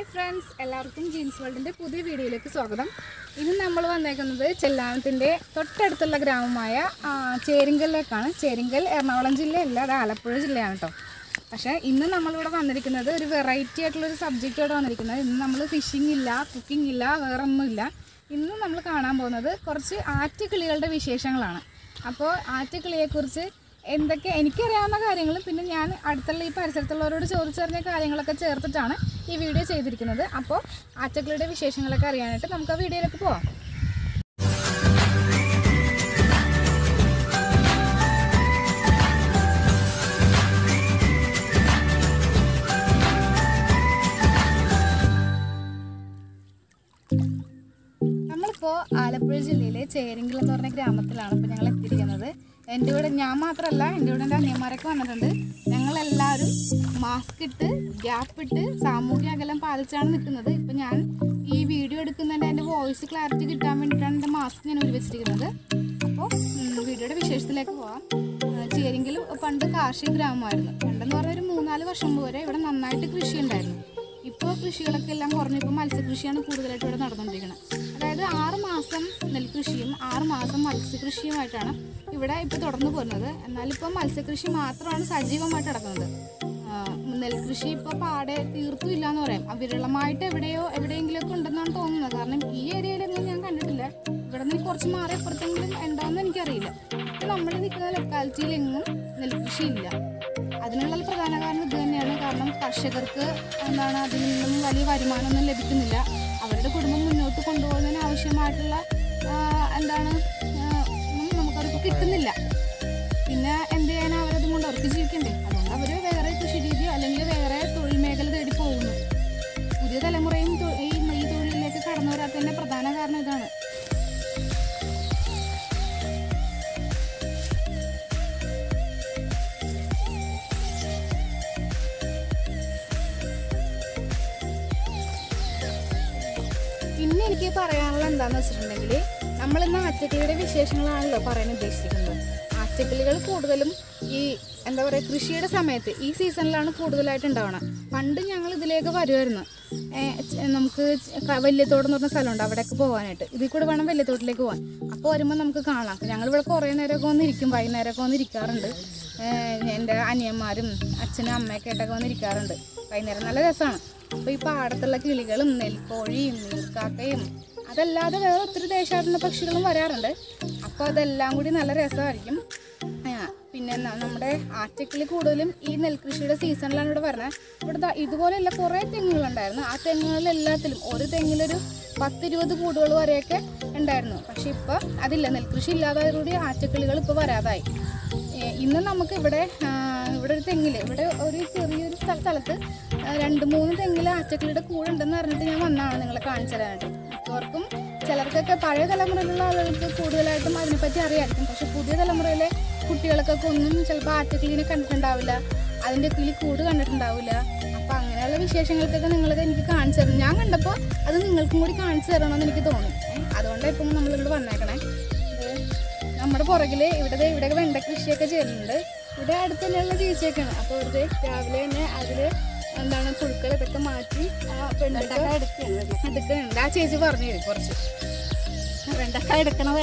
Hi friends എല്ലാവർക്കും jeans വേൾഡിൻ്റെ പുതിയ വീഡിയോയിലേക്ക് സ്വാഗതം ഇന്ന് നമ്മൾ വന്നേക്കുന്നത് ചെല്ലാനത്തിൻ്റെ തൊട്ടടുത്തുള്ള ഗ്രാമമായ ആ, ചേരിങ്കലിലേക്കാണ് ചേരിങ്കൽ എറണാകുളം ജില്ലയല്ല അത് ആലപ്പുഴ ജില്ലയാണ് കേട്ടോ പക്ഷേ ഇന്ന് നമ്മളിവിടെ വന്നിരിക്കുന്നത് ഒരു വെറൈറ്റി ആയിട്ടുള്ളൊരു സബ്ജക്റ്റോടെ വന്നിരിക്കുന്നത് ഇന്ന് നമ്മൾ ഫിഷിംഗ് ഇല്ല കുക്കിംഗ് ഇല്ല വേറെ ഒന്നുമില്ല ഇന്ന് നമ്മൾ കാണാൻ പോകുന്നത് കുറച്ച് ആറ്റുകിളികളുടെ വിശേഷങ്ങളാണ് അപ്പോൾ ആറ്റുകിളിയെക്കുറിച്ച് എന്തൊക്കെ എനിക്കറിയാവുന്ന കാര്യങ്ങളും പിന്നെ ഞാൻ അടുത്തുള്ള ഈ പരിസരത്തുള്ളവരോട് ചോദിച്ചറിഞ്ഞ കാര്യങ്ങളൊക്കെ ചേർത്തിട്ടാണ് ഈ വീഡിയോ ചെയ്തിരിക്കുന്നത് അപ്പോൾ ആറ്റക്കിളിയുടെ വിശേഷങ്ങളൊക്കെ അറിയാനായിട്ട് നമുക്ക് ആ വീഡിയോയിലേക്ക് പോവാം നമ്മളിപ്പോൾ ആലപ്പുഴ ജില്ലയിലെ ചേരിങ്കിൽ എന്ന് പറഞ്ഞ ഗ്രാമത്തിലാണ് ഇപ്പോൾ ഞങ്ങൾ എത്തിയിരിക്കുന്നത് എൻ്റെ കൂടെ ഞാൻ മാത്രമല്ല എൻ്റെ കൂടെ എൻ്റെ അനിയന്മാരൊക്കെ വന്നിട്ടുണ്ട് ഞങ്ങളെല്ലാവരും മാസ്ക് ഇട്ട് ഗ്യാപ്പ് ഇട്ട് സാമൂഹ്യ അകലം പാലിച്ചാണ് നിൽക്കുന്നത് ഇപ്പം ഞാൻ ഈ വീഡിയോ എടുക്കുന്നതിൻ്റെ എൻ്റെ വോയിസ് ക്ലാരിറ്റി കിട്ടാൻ വേണ്ടിയിട്ടാണ് എൻ്റെ മാസ്ക് ഞാൻ വെച്ചിരിക്കുന്നത് അപ്പോൾ വീഡിയോയുടെ വിശേഷത്തിലേക്ക് പോവാം ചേരിങ്കിലും പണ്ട് കാർഷിക ഗ്രാമമായിരുന്നു പണ്ടെന്ന് പറഞ്ഞാൽ ഒരു മൂന്നാല് വർഷം വരെ ഇവിടെ നന്നായിട്ട് കൃഷി ഉണ്ടായിരുന്നു ഇപ്പോൾ കൃഷികളൊക്കെ എല്ലാം കുറഞ്ഞു ഇപ്പോൾ മത്സ്യകൃഷിയാണ് കൂടുതലായിട്ട് ഇവിടെ നടന്നുകൊണ്ടിരിക്കുന്നത് അതായത് ആറ് മാസം നെൽകൃഷിയും ആറ് മാസം മത്സ്യകൃഷിയുമായിട്ടാണ് ഇവിടെ ഇപ്പോൾ തുടർന്നു പോരുന്നത് എന്നാലിപ്പോൾ മത്സ്യകൃഷി മാത്രമാണ് സജീവമായിട്ട് നടക്കുന്നത് ആ, നെൽകൃഷി ഇപ്പോൾ പാടെ തീർത്തും ഇല്ല എന്ന് പറയാം ആ, വിരളമായിട്ട് എവിടെയോ എവിടെയെങ്കിലുമൊക്കെ ഉണ്ടെന്നാണ് തോന്നുന്നത് കാരണം ഈ ഏരിയയിലൊന്നും ഞാൻ കണ്ടിട്ടില്ല ഇവിടെ നിന്ന് കുറച്ച് മാറി എപ്പുറത്തെങ്കിലും ഉണ്ടോയെന്ന് എനിക്കറിയില്ല ഇപ്പം നമ്മൾ നിൽക്കുന്ന ലൊക്കാലിറ്റിയിലെങ്ങും നെൽകൃഷി ഇല്ല അതിനുള്ള പ്രധാന കാരണം ഇത് തന്നെയാണ് കാരണം കർഷകർക്ക് എന്താണ് അതിൽ നിന്നും വലിയ വരുമാനമൊന്നും ലഭിക്കുന്നില്ല അവരുടെ കുടുംബം മുന്നോട്ട് കൊണ്ടുപോകുന്നതിന് ആവശ്യമായിട്ടുള്ള ആ, എന്താണ് ആ, ഒന്നും നമുക്കവർക്ക് കിട്ടുന്നില്ല പിന്നെ എന്ത് ചെയ്യാൻ അവരതും കൊണ്ട് അവർക്ക് ജീവിക്കണ്ടേ അതുകൊണ്ട് അവർ വേറെ കൃഷി രീതിയോ അല്ലെങ്കിൽ വേറെ തൊഴിൽ മേഖല തേടി പോകുന്നു പുതിയ തലമുറയും തൊ- ഈ ഈ തൊഴിലിലേക്ക് കടന്നു വരാത്തതിൻ്റെ പ്രധാന കാരണം ഇതാണ് പിന്നെ എനിക്ക് പറയാനുള്ള എന്താന്ന് വെച്ചിട്ടുണ്ടെങ്കിൽ നമ്മളിന്ന് ആറ്റക്കിളിയുടെ വിശേഷങ്ങളാണല്ലോ പറയാൻ ഉദ്ദേശിക്കുന്നത് ആറ്റക്കിളികൾ കൂടുതലും ഈ എന്താ പറയുക കൃഷിയുടെ സമയത്ത് ഈ സീസണിലാണ് കൂടുതലായിട്ട് ഉണ്ടാവണം പണ്ട് ഞങ്ങൾ ഇതിലേക്ക് വരുമായിരുന്നു ഏഹ് ച- നമുക്ക് ച- വല്യത്തോട് എന്ന് പറഞ്ഞ സ്ഥലമുണ്ട് അവിടെയൊക്കെ പോകാനായിട്ട് ഇതിൽ കൂടെ വേണം വല്യത്തോട്ടിലേക്ക് പോകാൻ അപ്പോൾ വരുമ്പോൾ നമുക്ക് കാണാം ഞങ്ങളിവിടെ കുറേ നേരമൊക്കെ വന്നിരിക്കും വൈകുന്നേരമൊക്കെ വന്നിരിക്കാറുണ്ട് ഏഹ് എൻ്റെ അനിയന്മാരും അച്ഛനും അമ്മയൊക്കെ ആയിട്ടൊക്കെ വന്നിരിക്കാറുണ്ട് വൈകുന്നേരം നല്ല രസമാണ് അപ്പോൾ ഈ പാടത്തുള്ള കിളികളും നെൽക്കോഴിയും നീർക്കാക്കയും അതല്ലാതെ വേറെ ഒത്തിരി ദേശാടന പക്ഷികളും വരാറുണ്ട് അപ്പോൾ അതെല്ലാം കൂടി നല്ല രസമായിരിക്കും ആ, പിന്നെ ന- നമ്മുടെ ആറ്റക്കിളി കൂടുതലും ഈ നെൽകൃഷിയുടെ സീസണിലാണ് ഇവിടെ വരുന്നത് ഇവിടെ ദാ ഇതുപോലെയുള്ള കുറേ തെങ്ങുകളുണ്ടായിരുന്നു ആ തെങ്ങുകളിലെല്ലാത്തിലും ഒരു തെങ്ങിലൊരു പത്തിരുപത് കൂടുകൾ വരെയൊക്കെ ഉണ്ടായിരുന്നു പക്ഷെ ഇപ്പോൾ അതില്ല നെൽകൃഷി ഇല്ലാതായതോടുകൂടി ആറ്റക്കിളികൾ ഇപ്പോൾ വരാതായി ഏ, ഇന്ന് നമുക്ക് ഇവിടെ ആ, ഇവിടെ ഒരു തെങ്ങിൽ ഇവിടെ ഒരു ചെറിയൊരു സ്ഥ- സ്ഥലത്ത് ആ, രണ്ട് മൂന്ന് തെങ്ങിൽ ആറ്റക്കിളിയുടെ കൂടുണ്ടെന്ന് അറിഞ്ഞിട്ട് ഞാൻ വന്നതാണ് നിങ്ങളെ കാണിച്ചു തരാനായിട്ട് മിക്കവർക്കും ചിലർക്കൊക്കെ പഴയ തലമുറയിലുള്ള ആളുകൾക്ക് കൂടുതലായിട്ടും അതിനെപ്പറ്റി അറിയാമായിരിക്കും പക്ഷെ പുതിയ തലമുറയിലെ കുട്ടികൾക്കൊക്കെ ഒന്നും ചിലപ്പോൾ ആറ്റക്കിളിനെ കണ്ടിട്ടുണ്ടാവില്ല അതിൻ്റെ കിളി കൂട് കണ്ടിട്ടുണ്ടാവില്ല അപ്പോൾ അങ്ങനെയുള്ള വിശേഷങ്ങൾക്കൊക്കെ നിങ്ങളത് എനിക്ക് കാണിച്ചു തരണം ഞാൻ കണ്ടപ്പോൾ അത് നിങ്ങൾക്കും കൂടി കാണിച്ചു തരണമെന്ന് എനിക്ക് തോന്നി ഏ, അതുകൊണ്ടാണ് ഇപ്പം നമ്മളിവിടെ വന്നേക്കണേ ഇത് നമ്മുടെ പുറകില് ഇവിടെ ദേ ഇവിടെ വെണ്ട കൃഷിയൊക്കെ ചെയ്യുന്നുണ്ട് ഇവിടെ അടുത്ത് തന്നെയുള്ള ചേച്ചിയൊക്കെയാണ് അപ്പോൾ ഇവിടുത്തെ രാവിലെ തന്നെ അതില് എന്താണ് പുഴുക്കൾ ഇതൊക്കെ മാറ്റി ആ പെണ്ണൊക്കെ എടുക്കുന്നുണ്ട് ആ ചേച്ചി പറഞ്ഞു തരും കുറച്ച് വെണ്ടക്ക എടുക്കണത്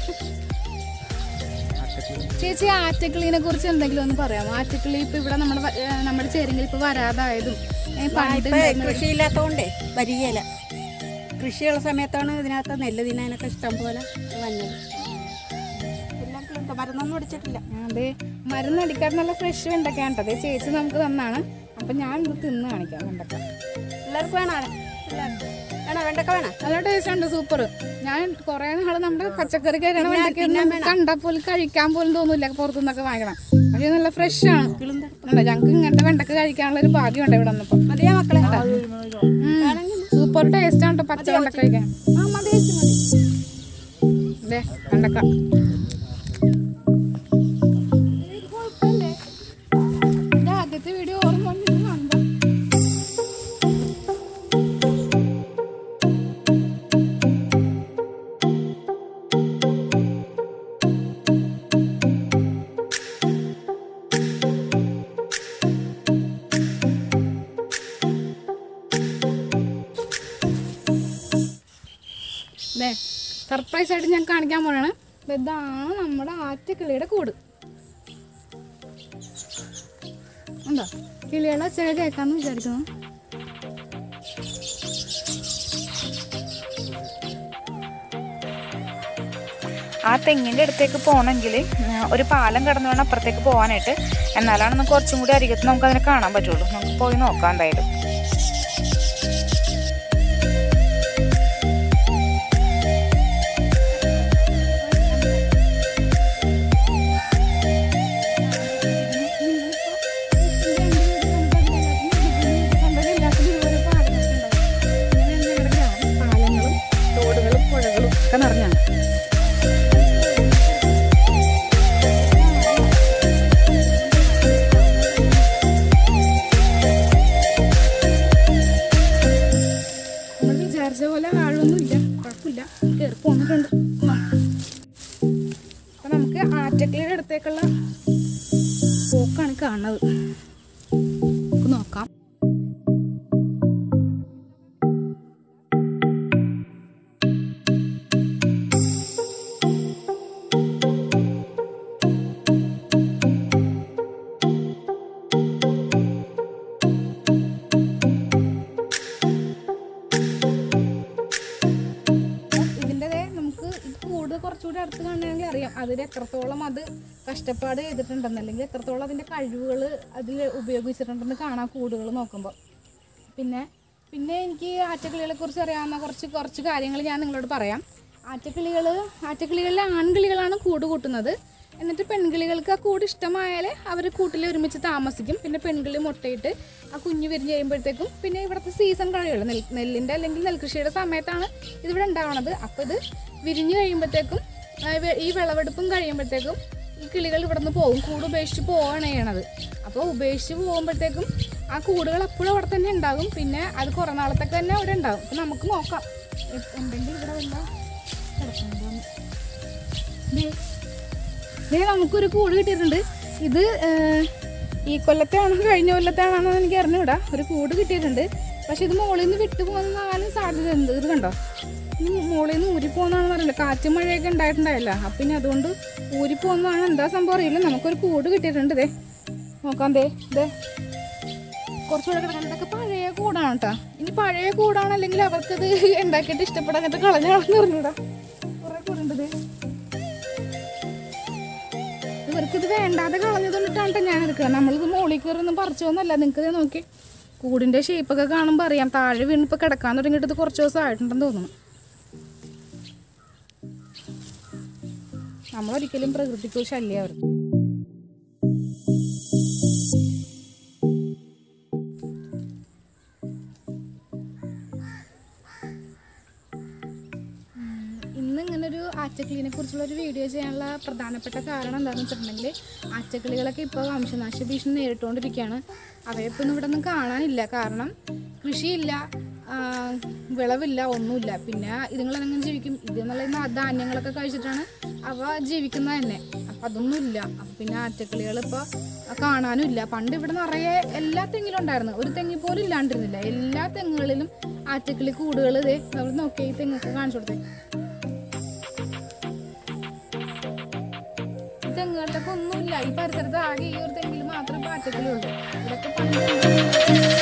ചേച്ചി ആറ്റക്കിളിനെ കുറിച്ച് എന്തെങ്കിലും ഒന്ന് പറയാമോ ആറ്റക്കിളി ഇപ്പൊ ഇവിടെ നമ്മുടെ വ- ഏ, നമ്മുടെ ചേരെങ്കിൽ ഇപ്പൊ വരാതായതും ഏ, പണ്ട് ഇപ്പൊ കൃഷിയില്ലാത്തതുകൊണ്ടേ വരികയില്ല കൃഷിയുള്ള സമയത്താണ് ഇതിനകത്ത് നെല്ല് തിന്നാനൊക്കെ ഇഷ്ടം പോലെ വന്നത് എല്ലാം കിളുണ്ട് മരുന്നൊന്നും അടിച്ചിട്ടില്ല അതെ മരുന്നടിക്കാതെ നല്ല ഫ്രഷ് വെണ്ടൊക്കെയാണ് കേട്ടോ അതേ ചേച്ചി നമുക്ക് തന്നാണ് അപ്പൊ ഞാൻ ഇത് തിന്ന് കാണിക്കാം വെണ്ടക്ക എല്ലാവർക്കും വേണോ പിള്ളേർക്ക് വേണോ വെണ്ടക്ക വേണോ നല്ല ടേസ്റ്റ് ഉണ്ട് സൂപ്പർ ഞാൻ കുറെ നാള് നമ്മുടെ പച്ചക്കറി കഴിക്കണ വെണ്ടയ്ക്കൊന്നും കണ്ടാൽ പോലും കഴിക്കാൻ പോലും തോന്നില്ല പുറത്തുനിന്നൊക്കെ വാങ്ങണം പക്ഷെ നല്ല ഫ്രഷ് ആണ് കിളുന്ത ഉണ്ട് ഞങ്ങൾക്ക് ഇങ്ങനത്തെ വെണ്ടക്ക കഴിക്കാനുള്ള ഒരു ഭാഗ്യമുണ്ട് ഇവിടെ വന്നപ്പോ മതിയാ മക്കളെ സൂപ്പർ ടേസ്റ്റ് ആണ് ട്ടോ പച്ച വെണ്ടക്ക കഴിക്കാൻ ആ മതി ചേച്ചി, മതി അതെ വെണ്ടക്ക എന്റെ ആദ്യത്തെ വീഡിയോ ഓർമ്മ വന്നിട്ട് കണ്ടോ ദേ സർപ്രൈസ് ആയിട്ട് ഞാൻ കാണിക്കാൻ പോവാണ് ദേ ഇതാണ് നമ്മുടെ ആറ്റക്കിളിയുടെ കൂട് ഉണ്ടോ കിളികളെ ഒച്ചയൊക്കെ കേൾക്കാമെന്ന് വിചാരിക്കുന്നു ആ തെങ്ങിൻ്റെ അടുത്തേക്ക് പോകണമെങ്കിൽ ഒരു പാലം കടന്നു വേണം അപ്പുറത്തേക്ക് പോകാനായിട്ട് എന്നാലാണ് നമുക്ക് കുറച്ചും കൂടി അരികത്ത് നമുക്ക് അതിനെ കാണാൻ പറ്റുള്ളൂ നമുക്ക് പോയി നോക്കാം എന്തായാലും പാലങ്ങളും തോടുകളും പുഴകളും ഒക്കെ നിറഞ്ഞാണ് നമ്മൾ വിചാരിച്ച പോലെ ആഴൊന്നുമില്ല കുഴപ്പമില്ല കയറി പോന്നിട്ടുണ്ട് അപ്പൊ നമുക്ക് ആറ്റക്കിളിയുടെ അടുത്തേക്കുള്ള പോക്കാണ് കാണുന്നത് നമുക്ക് നോക്കാം ഇതിൻ്റെ ദേ നമുക്ക് ഇത് കൂട് കുറച്ചുകൂടി അടുത്ത് കാണണമെങ്കിൽ അറിയാം അതിൽ എത്രത്തോളം അത് കഷ്ടപ്പാട് ചെയ്തിട്ടുണ്ടെന്ന് അല്ലെങ്കിൽ എത്രത്തോളം അതിൻ്റെ കഴിവുകൾ അതിൽ ഉപയോഗിച്ചിട്ടുണ്ടെന്ന് കാണാം കൂടുകൾ നോക്കുമ്പോൾ പിന്നെ പിന്നെ എനിക്ക് ആറ്റക്കിളികളെ കുറിച്ച് അറിയാവുന്ന കുറച്ച് കുറച്ച് കാര്യങ്ങൾ ഞാൻ നിങ്ങളോട് പറയാം ആറ്റക്കിളികൾ ആറ്റക്കിളികളിലെ ആൺകിളികളാണ് കൂട് കൂട്ടുന്നത് എന്നിട്ട് പെൺകിളികൾക്ക് ആ കൂട് ഇഷ്ടമായാൽ അവർ കൂട്ടിൽ ഒരുമിച്ച് താമസിക്കും പിന്നെ പെൺകിളി മുട്ടയിട്ട് ആ കുഞ്ഞ് വിരിഞ്ഞ് കഴിയുമ്പോഴത്തേക്കും പിന്നെ ഇവിടുത്തെ സീസൺ കഴിയുള്ളൂ നെൽ നെല്ലിൻ്റെ അല്ലെങ്കിൽ നെൽകൃഷിയുടെ സമയത്താണ് ഇതിവിടെ ഉണ്ടാവണത് അപ്പോൾ ഇത് വിരിഞ്ഞ് കഴിയുമ്പോഴത്തേക്കും ആ, വെ- ഈ വിളവെടുപ്പും കഴിയുമ്പോഴത്തേക്കും ഈ കിളികൾ ഇവിടെ നിന്ന് പോകും കൂട് ഉപേക്ഷിച്ച് പോവുകയാണ് ചെയ്യണത് അപ്പോൾ ഉപേക്ഷിച്ച് പോകുമ്പോഴത്തേക്കും ആ കൂടുകൾ അപ്പോഴും അവിടെ തന്നെ ഉണ്ടാകും പിന്നെ അത് കുറേ നാളത്തേക്ക് തന്നെ അവിടെ ഉണ്ടാകും അപ്പം നമുക്ക് നോക്കാം എ- എന്തെങ്കിലും ഇവിടെ വല്ല കിടക്കുന്നുണ്ടോന്ന്. ദേ, ദേ നമുക്കൊരു കൂട് കിട്ടിയിട്ടുണ്ട് ഇത് ഏഹ്, ഈ കൊല്ലത്താണോ കഴിഞ്ഞ കൊല്ലത്താണോ എനിക്ക് അറിഞ്ഞൂടാ ഒരു കൂട് കിട്ടിയിട്ടുണ്ട് പക്ഷെ ഇത് മുകളിൽ നിന്ന് വിട്ടു പോകുന്നതാകാനും സാധ്യത ഉണ്ട് ഇത് കണ്ടോ ഇനി മുകളിൽ നിന്ന് ഊരിപ്പോകുന്നതാണെന്ന് അറിയില്ല കാറ്റും മഴയൊക്കെ ഉണ്ടായിട്ടുണ്ടായില്ല അപ്പം പിന്നെ അതുകൊണ്ട് ഊരിപ്പോകുന്നതാണ് എന്താ സംഭവം അറിയില്ല നമുക്കൊരു കൂട് കിട്ടിയിട്ടുണ്ട് ദേ നോക്കാം ദേ ദേ കുറച്ചുകൂടെ കിടക്കാൻ ഇതൊക്കെ പഴയ കൂടാണ് കേട്ടോ ഇനി പഴയ കൂടാണ് അല്ലെങ്കിൽ അവർക്കത് ഉണ്ടാക്കിയിട്ട് ഇഷ്ടപ്പെടാൻ കളഞ്ഞാണെന്ന് അറിഞ്ഞൂടാ കുറേ കൂടുണ്ട് ദേ ഇവർക്കിത് വേണ്ടാതെ കളഞ്ഞതുകൊണ്ടിട്ടാണ് ഞാൻ എടുക്കുന്നത് നമ്മളിത് മുകളിൽ കയറൊന്നും പറിച്ചോന്നല്ല നിങ്ങൾക്ക് ഇത് നോക്കി കൂടിൻ്റെ ഷേപ്പൊക്കെ കാണുമ്പോൾ അറിയാം താഴെ വീണിപ്പോൾ കിടക്കാൻ തുടങ്ങിയിട്ട് ഇത് കുറച്ച് ദിവസം ആയിട്ടുണ്ടെന്ന് തോന്നുന്നു നമ്മളൊരിക്കലും പ്രകൃതിക്ക് ഒരു ശല്യം അവർ ഇന്ന് ഇങ്ങനൊരു ആറ്റക്കിളിനെ കുറിച്ചുള്ള ഒരു വീഡിയോ ചെയ്യാനുള്ള പ്രധാനപ്പെട്ട കാരണം എന്താണെന്ന് വെച്ചിട്ടുണ്ടെങ്കിൽ ആറ്റക്കിളികളൊക്കെ ഇപ്പോൾ വംശനാശ ഭീഷണി നേരിട്ടുകൊണ്ടിരിക്കുകയാണ് അവയെ ഇപ്പം ഇവിടെ ഒന്നും കാണാനില്ല കാരണം കൃഷിയില്ല ആ, വിളവില്ല ഒന്നുമില്ല പിന്നെ ഇതുങ്ങളെങ്ങനെ ജീവിക്കും ഇത് എന്നുള്ള ഈ ധാന്യങ്ങളൊക്കെ കഴിച്ചിട്ടാണ് അവ ജീവിക്കുന്നത് തന്നെ അപ്പം അതൊന്നും ഇല്ല അപ്പം പിന്നെ ആറ്റക്കിളികൾ ഇപ്പോൾ കാണാനും ഇല്ല പണ്ട് ഇവിടെ നിറയെ എല്ലാ തെങ്ങിലും ഉണ്ടായിരുന്നു ഒരു തെങ്ങി പോലും ഇല്ലാണ്ടിരുന്നില്ല എല്ലാ തെങ്ങുകളിലും ആറ്റക്കിളി കൂടുകൾ ഇതേ നമ്മൾ നോക്കി ഈ തെങ്ങൊക്കെ കാണിച്ചു കൊടുത്തേ ഈ തെങ്ങുകളിലൊക്കെ ഒന്നുമില്ല ഈ പരിസരത്ത് ആകെ ഈ ഒരു തെങ്ങിൽ മാത്രമേ പാറ്റക്കിലുള്ളൂ ഇതൊക്കെ പണ്ട്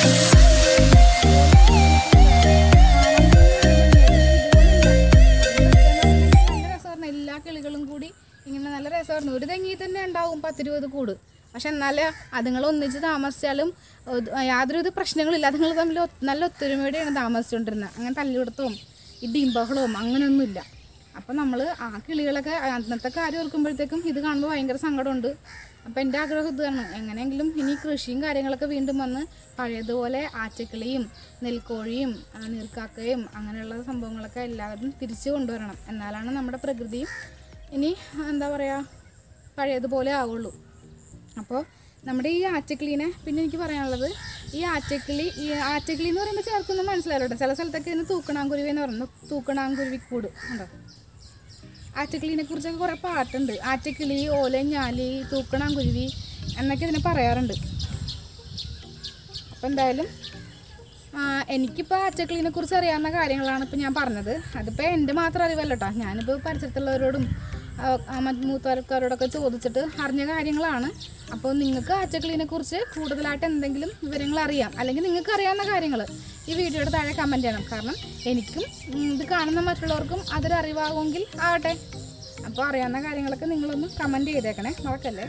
നല്ല രസമായിരുന്നു എല്ലാ കിളികളും കൂടി ഇങ്ങനെ നല്ല രസമായിരുന്നു ഒരു തെങ്ങി തന്നെ ഉണ്ടാവും പത്തിരുപത് കൂട് പക്ഷെ എന്നാല് അതുങ്ങൾ ഒന്നിച്ച് താമസിച്ചാലും ഇത് യാതൊരുവിധ പ്രശ്നങ്ങളില്ല അതുങ്ങൾ തമ്മിൽ ഒ- നല്ല ഒത്തൊരുമയോടെയാണ് താമസിച്ചുകൊണ്ടിരുന്നത് അങ്ങനെ തല്ലുകൊടുത്തവും ഇടിയും ബഹളവും അങ്ങനെയൊന്നുമില്ല അപ്പം നമ്മൾ ആ കിളികളൊക്കെ അന്നത്തെ കാര്യം ഓർക്കുമ്പോഴത്തേക്കും ഇത് കാണുമ്പോൾ ഭയങ്കര സങ്കടമുണ്ട് അപ്പം എൻ്റെ ആഗ്രഹം ഇതാണ് എങ്ങനെയെങ്കിലും ഇനി കൃഷിയും കാര്യങ്ങളൊക്കെ വീണ്ടും വന്ന് പഴയതുപോലെ ആറ്റക്കിളിയും നെൽക്കോഴിയും ആ, നീർക്കാക്കയും അങ്ങനെയുള്ള സംഭവങ്ങളൊക്കെ എല്ലാവരും തിരിച്ചു കൊണ്ടുവരണം എന്നാലാണ് നമ്മുടെ പ്രകൃതിയും ഇനി എന്താ പറയുക പഴയതുപോലെ ആവുള്ളൂ അപ്പോൾ നമ്മുടെ ഈ ആറ്റക്കിളീനെ പിന്നെ എനിക്ക് പറയാനുള്ളത് ഈ ആറ്റക്കിളി ഈ ആറ്റക്കിളി എന്ന് പറയുമ്പോൾ ചേർക്കൊന്നും മനസ്സിലായല്ലോ കേട്ടോ ചില സ്ഥലത്തൊക്കെ ഇതിന് തൂക്കണാങ്കുരുവി എന്ന് പറയുന്നത് തൂക്കണാങ്കുരുവിക്കൂട് ഉണ്ടോ ആറ്റക്കിളീനെ കുറിച്ചൊക്കെ കുറേ പാട്ടുണ്ട് ആറ്റക്കിളി ഓലഞ്ഞാലി തൂക്കണാങ്കുരുവി എന്നൊക്കെ ഇതിനെ പറയാറുണ്ട് അപ്പോൾ എന്തായാലും ആ, എനിക്കിപ്പോൾ അച്ചക്കിളിനെ കുറിച്ച് അറിയാവുന്ന കാര്യങ്ങളാണ് ഇപ്പോൾ ഞാൻ പറഞ്ഞത് അതിപ്പോൾ എൻ്റെ മാത്രം അറിവല്ല കേട്ടോ ഞാനിപ്പോൾ പരിസരത്തുള്ളവരോടും ആ, ആ, മറ്റ് മൂത്തവർക്കാരോടൊക്കെ ചോദിച്ചിട്ട് അറിഞ്ഞ കാര്യങ്ങളാണ് അപ്പോൾ നിങ്ങൾക്ക് അച്ചക്കിളിനെ കുറിച്ച് കൂടുതലായിട്ട് എന്തെങ്കിലും വിവരങ്ങൾ അറിയാം അല്ലെങ്കിൽ നിങ്ങൾക്ക് അറിയാവുന്ന കാര്യങ്ങൾ ഈ വീഡിയോയുടെ താഴെ കമൻറ്റ് ചെയ്യണം കാരണം എനിക്കും ഉം, ഇത് കാണുന്ന മറ്റുള്ളവർക്കും അതൊരു അറിവാകുമെങ്കിൽ ആവട്ടെ അപ്പോൾ അറിയാവുന്ന കാര്യങ്ങളൊക്കെ നിങ്ങളൊന്ന് കമൻറ്റ് ചെയ്തേക്കണേ മറക്കല്ലേ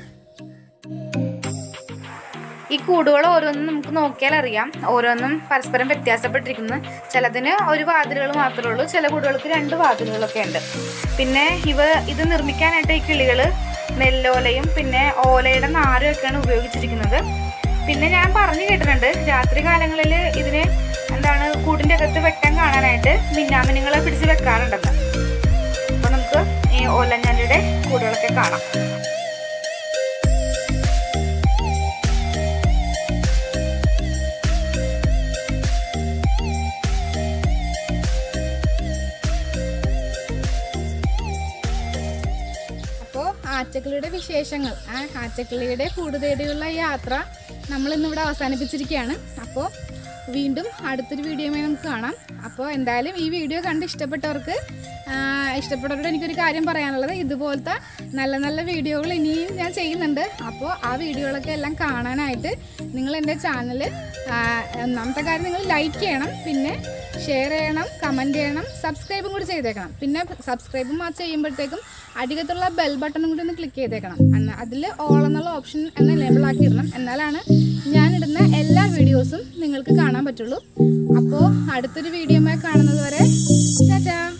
ഈ കൂടുകൾ ഓരോന്നും നമുക്ക് നോക്കിയാൽ അറിയാം ഓരോന്നും പരസ്പരം വ്യത്യാസപ്പെട്ടിരിക്കുന്നു ചിലതിന് ഒരു വാതിലുകൾ മാത്രമേ ഉള്ളൂ ചില കൂടുകൾക്ക് രണ്ട് വാതിലുകളൊക്കെ ഉണ്ട് പിന്നെ ഇവ ഇത് നിർമ്മിക്കാനായിട്ട് ഈ കിളികൾ നെല്ലോലയും പിന്നെ ഓലയുടെ നാരും ഒക്കെയാണ് ഉപയോഗിച്ചിരിക്കുന്നത് പിന്നെ ഞാൻ പറഞ്ഞു കേട്ടിട്ടുണ്ട് രാത്രി കാലങ്ങളിൽ ഇതിന് എന്താണ് കൂടിൻ്റെ അകത്ത് വെട്ടം കാണാനായിട്ട് മിന്നാമിനുങ്ങളെ പിടിച്ച് വെക്കാറുണ്ടെന്ന് അപ്പോൾ നമുക്ക് ഈ ഓലഞ്ഞാലിയുടെ കൂടുകളൊക്കെ കാണാം അപ്പോൾ ആറ്റക്കിളിയുടെ വിശേഷങ്ങൾ ആ ആറ്റക്കിളിയുടെ കൂട് തേടിയുള്ള യാത്ര നമ്മൾ ഇന്നിവിടെ അവസാനിപ്പിച്ചിരിക്കുകയാണ് അപ്പോൾ വീണ്ടും അടുത്തൊരു വീഡിയോയുമായി നമുക്ക് കാണാം അപ്പോൾ എന്തായാലും ഈ വീഡിയോ കണ്ട് ഇഷ്ടപ്പെട്ടവർക്ക് ആ, ഇഷ്ടപ്പെട്ടവരോട് എനിക്കൊരു കാര്യം പറയാനുള്ളത് ഇതുപോലത്തെ നല്ല നല്ല വീഡിയോകൾ ഇനിയും ഞാൻ ചെയ്യുന്നുണ്ട് അപ്പോൾ ആ വീഡിയോകളൊക്കെ എല്ലാം കാണാനായിട്ട് നിങ്ങൾ എൻ്റെ ചാനൽ ഒന്നാമത്തെ കാര്യം നിങ്ങൾ ലൈക്ക് ചെയ്യണം പിന്നെ ഷെയർ ചെയ്യണം കമൻറ്റ് ചെയ്യണം സബ്സ്ക്രൈബും കൂടി ചെയ്തേക്കണം പിന്നെ സബ്സ്ക്രൈബും ആ ചെയ്യുമ്പോഴത്തേക്കും അടികത്തുള്ള ബെൽ ബട്ടണും കൂടി ഒന്ന് ക്ലിക്ക് ചെയ്തേക്കണം എന്നാൽ അതിൽ ഓൾ എന്നുള്ള ഓപ്ഷൻ എന്ന് എനേബിൾ ആക്കിയിടണം എന്നാലാണ് ഞാനിടുന്ന എല്ലാ വീഡിയോസും നിങ്ങൾക്ക് കാണാൻ പറ്റുള്ളൂ അപ്പോൾ അടുത്തൊരു വീഡിയോമായി കാണുന്നത് വരെ ടാറ്റാ